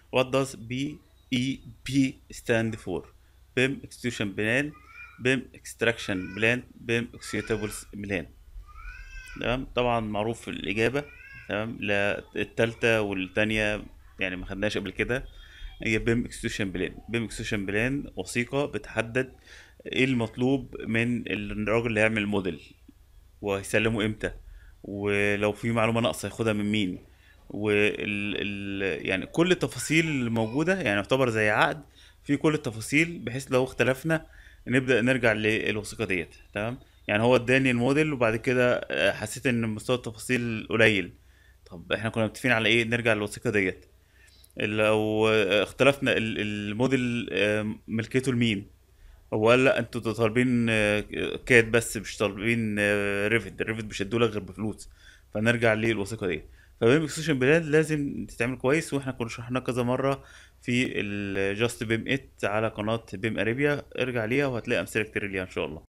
what does BEP stand for BIM execution plan BIM extraction plan BIM executables plan تمام طبعا معروف الإجابة تمام لا التالتة والتانية يعني ما خدناش قبل كده هي بيم اكستيوشن بلان بيم اكستيوشن بلان وثيقة بتحدد ايه المطلوب من الراجل اللي هيعمل الموديل وهيسلمه امتى ولو في معلومة ناقصة ياخدها من مين وال ال... يعني كل التفاصيل اللي موجودة يعني يعتبر زي عقد في كل التفاصيل بحيث لو اختلفنا نبدأ نرجع للوثيقة ديت تمام يعني هو اداني الموديل وبعد كده آه، حسيت ان مستوى التفاصيل قليل طب احنا كنا متفقين على ايه نرجع للوثيقة ديت لو آه، اختلفنا ال- الموديل آه، ملكيته لمين هو قال لا انتوا طالبين آه، كاد بس مش طالبين آه، ريفت الريفت مش هيدولك غير بفلوس فنرجع للوثيقه دي فبيم اكسكيوشن بلان لازم تتعمل كويس واحنا كنا شرحناه كذا مره في الجاست بيم ات على قناه بيم اريبيا ارجع ليها وهتلاقي امثله كتير ليها ان شاء الله